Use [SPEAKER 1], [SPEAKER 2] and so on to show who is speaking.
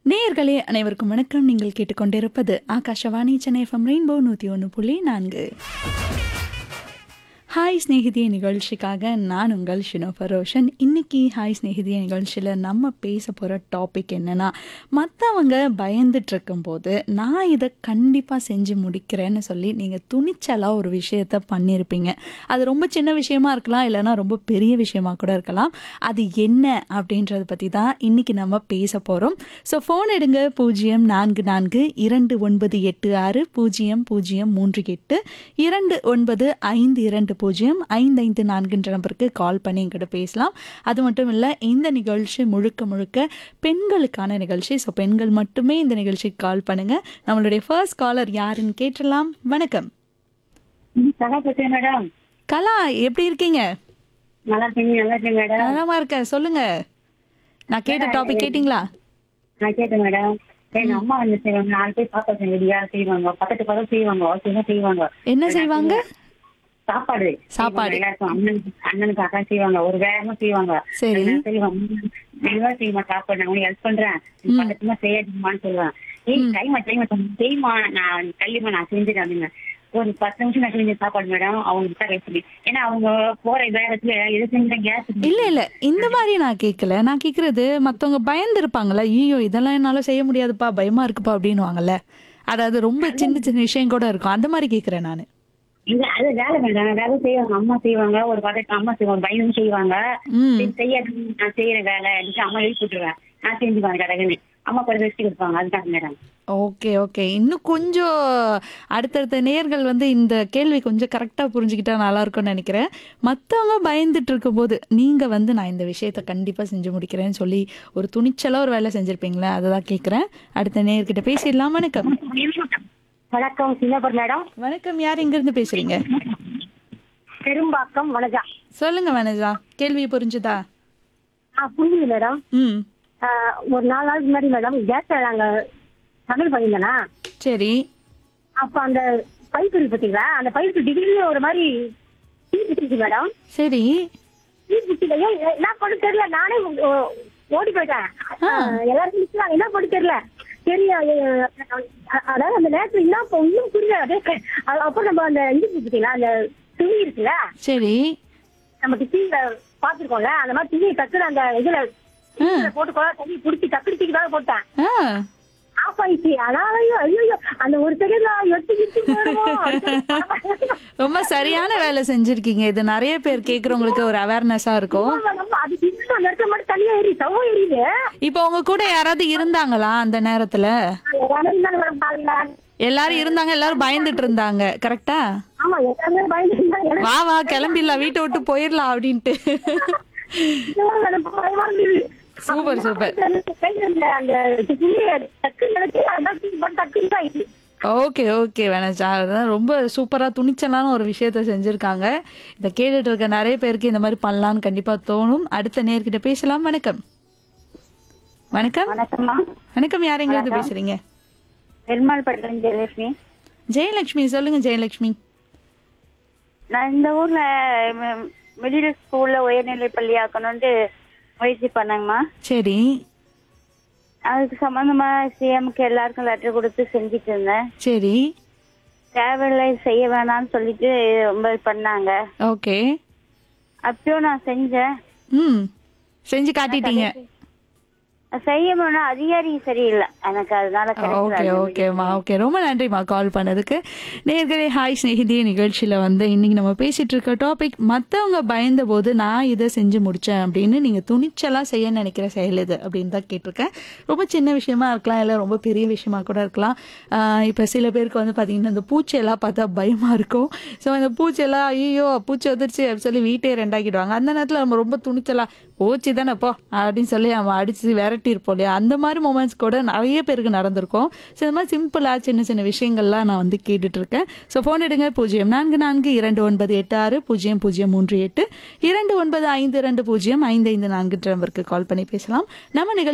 [SPEAKER 1] நேயர்களே அனைவருக்கும் வணக்கம் நீங்கள் கேட்டுக்கொண்டிருப்பது ஆகாஷவாணி சென்னை எஃப்எம் ரெயின்போ நூற்றி ஒன்று புள்ளி நான்கு ஹாய் ஸ்நேகிதிய நிகழ்ச்சிக்காக நான் உங்கள் ஷினோ ஃபரோஷன் இன்னைக்கு ஹாய் ஸ்நேகிதிய நிகழ்ச்சியில் நம்ம பேச போகிற டாபிக் என்னன்னா மற்றவங்க பயந்துட்டு இருக்கும்போது நான் இதை கண்டிப்பாக செஞ்சு முடிக்கிறேன்னு சொல்லி நீங்கள் துணிச்சலாக ஒரு விஷயத்த பண்ணியிருப்பீங்க அது ரொம்ப சின்ன விஷயமா இருக்கலாம் இல்லைன்னா ரொம்ப பெரிய விஷயமா கூட இருக்கலாம் அது என்ன அப்படின்றத பற்றி தான் இன்னைக்கு நம்ம பேச போகிறோம் ஸோ ஃபோன் எடுங்க பூஜ்ஜியம் நான்கு நான்கு இரண்டு ஒன்பது எட்டு ஆறு பூஜ்ஜியம் பூஜ்ஜியம் மூன்று எட்டு இரண்டு ஒன்பது ஐந்து இரண்டு பூஜ்ஜியம் ஐந்து ஐந்து நான்குன்ற நம்பருக்கு கால் பண்ணி எங்கிட்ட பேசலாம் அது மட்டும் இல்லை இந்த நிகழ்ச்சி முழுக்க முழுக்க பெண்களுக்கான நிகழ்ச்சி ஸோ பெண்கள் மட்டுமே இந்த நிகழ்ச்சிக்கு கால் பண்ணுங்க நம்மளுடைய ஃபர்ஸ்ட் காலர் யாருன்னு கேட்டலாம் வணக்கம்
[SPEAKER 2] நல்லா பேசுறேன் மேடம்
[SPEAKER 1] கலா எப்படி இருக்கீங்க
[SPEAKER 2] நல்லா இருக்கீங்க நல்லா இருக்கேன் மேடம்
[SPEAKER 1] நலமா இருக்கேன் சொல்லுங்க நான் கேட்ட டாபிக் கேட்டிங்களா
[SPEAKER 2] நான் கேட்டேன் மேடம் எங்க அம்மா வந்து செய்வாங்க நாலு பேர் சாப்பாடு ரெடியா செய்வாங்க பக்கத்து பக்கம் செய்வாங்க அவசியமா செய்வாங்க
[SPEAKER 1] என்ன செய்வாங்க
[SPEAKER 2] சாப்பாடு
[SPEAKER 1] சாப்பாடு.
[SPEAKER 2] செய்வாங்க எல்லாருக்கும் அண்ணனுக்கு அண்ணனுக்கு அக்கா செய்வாங்க ஒரு வேகமா செய்வாங்க
[SPEAKER 1] சரி
[SPEAKER 2] நான் செய்வாங்க மெதுவா செய்யுமா சாப்பாடு நான் உனக்கு ஹெல்ப் பண்றேன் நீ பக்கத்துமா செய்யாதுமான்னு சொல்லுவேன் ஏய் டைமா டைமா செய்யுமா நான் கல்லிமா நான் செஞ்சுட்டேன் அப்படிங்க ஒரு பத்து நிமிஷம் நான் செஞ்ச சாப்பாடு மேடம் அவங்க கிட்ட ரெசிபி ஏன்னா அவங்க போற வேகத்துல எது செஞ்ச கேஸ்
[SPEAKER 1] இல்ல இல்ல இந்த மாதிரி நான் கேட்கல நான் கேக்குறது மத்தவங்க பயந்து இருப்பாங்கல்ல ஐயோ இதெல்லாம் என்னால செய்ய முடியாதுப்பா பயமா இருக்குப்பா அப்படின்னுவாங்கல்ல அதாவது ரொம்ப சின்ன சின்ன விஷயம் கூட இருக்கும் அந்த மாதிரி கேக்குறேன் நானு
[SPEAKER 2] இல்ல அது வேலை மேடம் வேலை செய்வாங்க அம்மா செய்வாங்க ஒரு பதக்கு அம்மா செய்வாங்க பையனும் செய்வாங்க
[SPEAKER 1] ம்
[SPEAKER 2] சரி, செய்யாது நான் செய்யற வேலை அப்படின்னு அம்மா எழுதி விட்டுருவேன் நான் செஞ்சுக்குவேன் கடகுன்னு அம்மா படுத்து வச்சு கொடுப்பாங்க அதுதான் மேடம்
[SPEAKER 1] ஓகே ஓகே இன்னும் கொஞ்சம் அடுத்தடுத்த நேர்கள் வந்து இந்த கேள்வி கொஞ்சம் கரெக்டாக புரிஞ்சுக்கிட்டா நல்லா இருக்கும்னு நினைக்கிறேன் மற்றவங்க பயந்துட்டு இருக்கும்போது நீங்கள் வந்து நான் இந்த விஷயத்த கண்டிப்பாக செஞ்சு முடிக்கிறேன்னு சொல்லி ஒரு துணிச்சலாக ஒரு வேலை செஞ்சுருப்பீங்களே அதை தான் கேட்குறேன் அடுத்த நேர்கிட்ட பேசிடலாம் வணக்கம்
[SPEAKER 2] வணக்கம் சின்னப்பர் மேடம்
[SPEAKER 1] வணக்கம் யார் இங்கேருந்து பேசுகிறீங்க
[SPEAKER 2] பெரும்பாக்கம் வனஜா
[SPEAKER 1] சொல்லுங்க வனஜா கேள்வி புரிஞ்சுதா
[SPEAKER 2] ஆ புரியுது மேடம்
[SPEAKER 1] ம்
[SPEAKER 2] ஒரு நாலு நாளுக்கு முன்னாடி மேடம் கேஸ் நாங்க சமையல் பண்ணியிருந்தேனா
[SPEAKER 1] சரி
[SPEAKER 2] அப்ப அந்த பைப் இருக்கு பாத்தீங்களா அந்த பைப் திடீர்னு ஒரு மாதிரி தீ பிடிச்சிச்சு மேடம்
[SPEAKER 1] சரி
[SPEAKER 2] தீ பிடிச்சில ஏன் என்ன பண்ண தெரியல நானே ஓ- ஓடி போயிட்டேன் அஹ் எல்லாரும் நிக்கிறாங்க, என்ன பண்ண தெரியல சரி அஹ் அஹ் அதாவது அந்த நேரத்துல என்ன இப்ப ஒண்ணும் புரியல அப்படியே க- அ- அப்ப நம்ம அந்த இது இருக்கு பாத்தீங்களா அந்த துணி இருக்குல்ல
[SPEAKER 1] சரி
[SPEAKER 2] நம்ம டிவியில பாத்துருக்கோம்ல அந்த மாதிரி துணியை டக்குனு அந்த இதுல இதுல போட்டு கொள்ள தண்ணி புடிச்சு டக்குனு தூக்கி தான் போட்டேன்
[SPEAKER 1] ஆ
[SPEAKER 2] ஆஃப் ஆயிடுச்சு அதாவது ஐயோ அந்த ஒரு செகண்ட் எட்டு கிட்டு போயிடுவோம்
[SPEAKER 1] ரொம்ப சரியான வேலை செஞ்சிருக்கீங்க இது நிறைய பேர் கேட்குறவங்களுக்கு ஒரு அவேர்னஸாக இருக்கும்
[SPEAKER 2] அது இன்னும் அந்த இடத்துல மட்டும் தனியா எரியுது சவம் எரியுது
[SPEAKER 1] இப்போ உங்க கூட யாராவது இருந்தாங்களா அந்த நேரத்துல
[SPEAKER 2] எல்லாரும் இருந்தாங்க மேடம் காலையில.
[SPEAKER 1] எல்லாரும் இருந்தாங்க எல்லாரும் பயந்துட்டு இருந்தாங்க கரெக்டா
[SPEAKER 2] ஆமா எல்லாருமே பயந்து இருந்தாங்க. எனக்கு
[SPEAKER 1] வா வா கிளம்பிடலாம் வீட்டை விட்டு போயிடலாம் அப்படின்ட்டு
[SPEAKER 2] இன்னும் எனக்கு பயமா இருந்தது.
[SPEAKER 1] சூப்பர் சூப்பர்
[SPEAKER 2] கையில இருந்த அந்த துணியை டக்குன்னு எடுத்து அதான் தூக்கி போட்டு டக்குன்னு தான் ஆயிடுச்சு.
[SPEAKER 1] ஓகே ஓகே வேணாச்சா அதான் ரொம்ப சூப்பரா துணிச்சலான ஒரு விஷயத்த செஞ்சிருக்காங்க இதை கேட்டுட்டு இருக்க நிறைய பேருக்கு இந்த மாதிரி பண்ணலாம்னு கண்டிப்பா தோணும் அடுத்த நேர்கிட்ட பேசலாம் வணக்கம் வணக்கம்
[SPEAKER 2] வணக்கம்மா
[SPEAKER 1] வணக்கம் யார் எங்கிருந்து பேசுறீங்க
[SPEAKER 2] பெருமாள் பட்டம் ஜெயலட்சுமி
[SPEAKER 1] ஜெயலட்சுமி சொல்லுங்க ஜெயலட்சுமி
[SPEAKER 3] நான் இந்த ஊர்ல மிடில் ஸ்கூல்ல உயர்நிலை பள்ளி ஆக்கணும்னு முயற்சி பண்ணேங்கம்மா
[SPEAKER 1] சரி
[SPEAKER 3] அதுக்கு சம்பந்தமா சிஎம்க்கு எல்லாருக்கும் லெட்டர் கொடுத்து செஞ்சுட்டு இருந்தேன்
[SPEAKER 1] சரி
[SPEAKER 3] தேவையில்லை செய்ய வேணாம்னு சொல்லிட்டு ரொம்ப இது பண்ணாங்க
[SPEAKER 1] ஓகே
[SPEAKER 3] அப்பயும் நான் செஞ்சேன்
[SPEAKER 1] ம் செஞ்சு காட்டிட்டீங்க
[SPEAKER 3] செய்ய போனா அதிகாரி சரியில்லை எனக்கு அதனால
[SPEAKER 1] ஓகே
[SPEAKER 3] கிடைக்கல
[SPEAKER 1] ஓகேம்மா ஓகே ரொம்ப நன்றிம்மா கால் பண்ணதுக்கு நேர்களே ஹாய் ஸ்நேகிதி நிகழ்ச்சியில் வந்து இன்னைக்கு நம்ம பேசிட்டு இருக்க டாபிக் மற்றவங்க பயந்த போது நான் இதை செஞ்சு முடித்தேன் அப்படின்னு நீங்கள் துணிச்சலாக செய்ய நினைக்கிற செயல் இது அப்படின்னு தான் கேட்டிருக்கேன் ரொம்ப சின்ன விஷயமா இருக்கலாம் இல்லை ரொம்ப பெரிய விஷயமா கூட இருக்கலாம் இப்போ சில பேருக்கு வந்து பார்த்தீங்கன்னா இந்த பூச்சியெல்லாம் பார்த்தா பயமாக இருக்கும் ஸோ இந்த பூச்சியெல்லாம் ஐயோ பூச்சி வந்துருச்சு அப்படின்னு சொல்லி வீட்டே ரெண்டாக்கிடுவாங்க அந்த நேரத்தில் நம்ம ரொம்ப துணிச்சலாக போச்சு தானே போ அப்படின்னு சொல்லி நம்ம அடிச்சு விரட்டி இருப்போம் இல்லையா அந்த மாதிரி மூமெண்ட்ஸ் கூட நிறைய பேருக்கு நடந்திருக்கும் ஸோ இந்த மாதிரி சிம்பிளாக சின்ன சின்ன விஷயங்கள்லாம் நான் வந்து கேட்டுட்டு இருக்கேன் ஸோ ஃபோன் எடுங்க பூஜ்ஜியம் நான்கு நான்கு இரண்டு ஒன்பது எட்டு ஆறு பூஜ்ஜியம் பூஜ்ஜியம் மூன்று எட்டு இரண்டு ஒன்பது ஐந்து இரண்டு பூஜ்ஜியம் ஐந்து ஐந்து நான்கு நம்பருக்கு கால் பண்ணி பேசலாம் நம்ம நிகழ்ச்சி